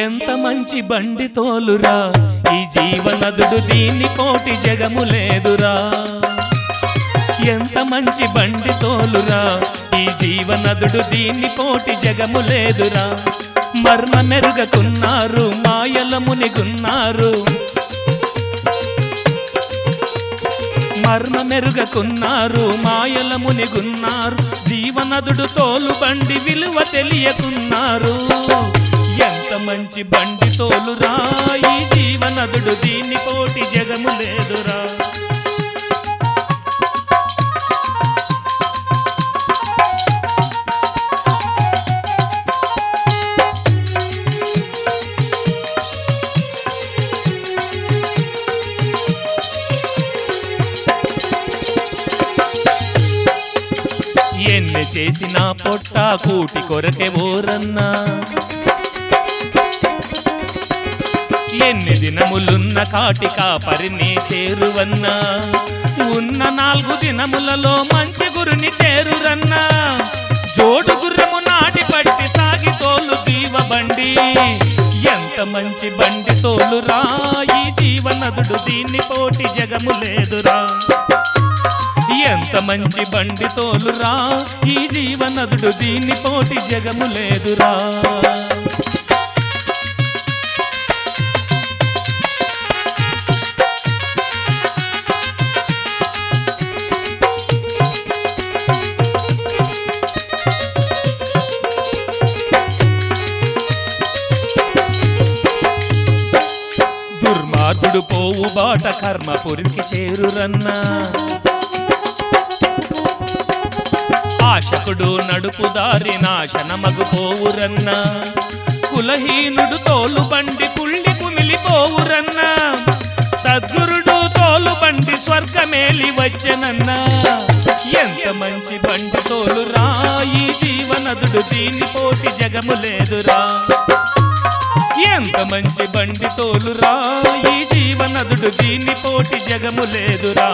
ఎంత మంచి బండి తోలురా ఈ జీవనదుడు దీన్ని కోటి జగము లేదురా ఎంత మంచి బండి తోలురా ఈ జీవనదుడు దీన్ని కోటి జగము లేదురా మర్మ మెరుగకున్నారు మాయల మునిగున్నారు మర్మ మెరుగకున్నారు మాయల మునిగున్నారు జీవనదుడు తోలు బండి విలువ తెలియకున్నారు ఎంత మంచి బండి తోలురా ఈ జీవనదుడు దీన్ని కోటి జగము లేదురా ఎన్ని చేసిన పొట్ట కూటి కొరకే ఓరన్నా ఎన్ని దినములున్న కాటి కాపరిని చేరువన్నా ఉన్న నాలుగు దినములలో మంచి గురుని చేరురన్నా జోడు గుర్రము నాటి పట్టి సాగి తోలు జీవ బండి ఎంత మంచి బండి తోలురా ఈ జీవనదుడు దీన్ని పోటీ జగము లేదురా ఎంత మంచి బండి తోలురా ఈ జీవనదుడు దీన్ని పోటీ జగము లేదురా దుర్మార్గుడు పోవు బాట కర్మపురికి చేరురన్నా ఆశకుడు నడుపు దారి నాశనమగు పోవురన్నా కులహీనుడు తోలు బండి కుళ్ళి కుమిలిపోవురన్నా సద్గురుడు తోలు బండి స్వర్గమేలి వచ్చెనన్నా ఎంత మంచి బండి తోలురా ఈ జీవనదుడు దీని పోటీ జగము లేదురా ఎంత మంచి బండి తోలురా ఈ జీవనదుడు దీని పోటీ జగము లేదురా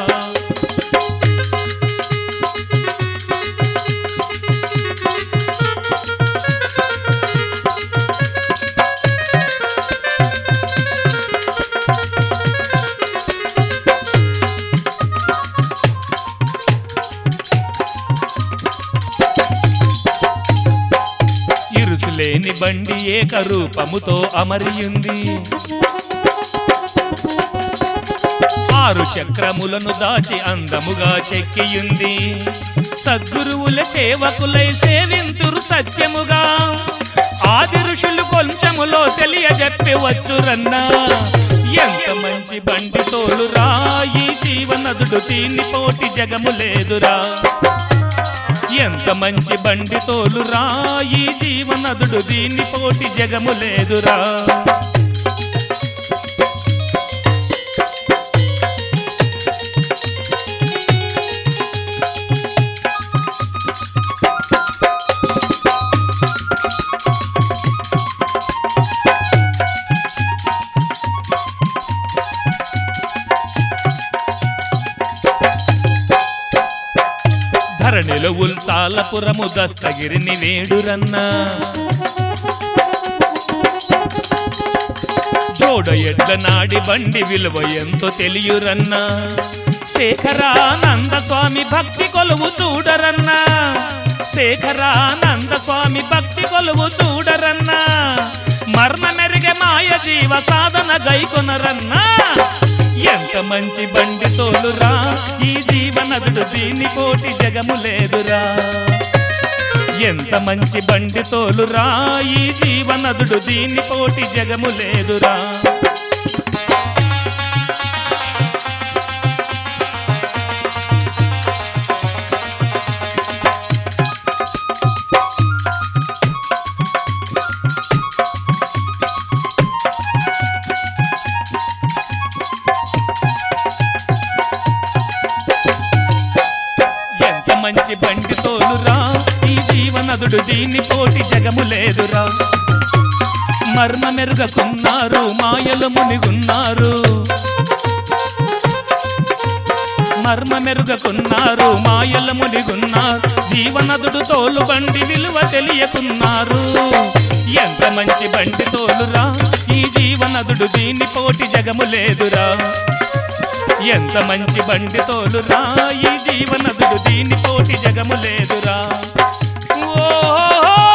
ఇరుసులేని బండి ఏకరూపముతో అమరియుంది ఆరు చక్రములను దాచి అందముగా చెక్కియుంది సద్గురువుల సేవకులై సేవింతురు సత్యముగా ఆది ఋషులు కొంచెములో తెలియజెప్పి వచ్చురన్నా ఎంత మంచి బండి తోలురా ఈ జీవనదుడు దీన్ని పోటీ జగము లేదురా ఎంత మంచి బండి తోలురా ఈ జీవనదుడు దీన్ని పోటీ జగము లేదురా ధరణిలో ఉల్సాలపురము దస్తగిరిని వేడురన్నా జోడ ఎడ్ల నాడి బండి విలువ ఎంతో తెలియురన్నా శేఖరానంద స్వామి భక్తి కొలువు చూడరన్నా శేఖరానంద స్వామి భక్తి కొలువు చూడరన్నా మర్మ మెరిగే మాయ జీవ సాధన గైకొనరన్నా ఎంత మంచి బండి తోలురా ఈ జీవనదుడు దీని కోటి జగము లేదురా ఎంత మంచి బండి తోలురా ఈ జీవనదుడు దీని కోటి జగము లేదురా ఎంత మంచి బండి తోలురా ఈ జీవనదుడు దీన్ని పోటీ జగము లేదురా మర్మ మెరుగకున్నారు మాయలు మునిగున్నారు మర్మ మెరుగకున్నారు మాయల మునిగున్నారు జీవనదుడు తోలు బండి విలువ తెలియకున్నారు ఎంత మంచి బండి తోలురా ఈ జీవనదుడు దీని పోటీ జగము లేదురా ఎంత మంచి బండి తోలురా ఈ జీవనదుడు దీని పోటీ జగము లేదురా ఓహో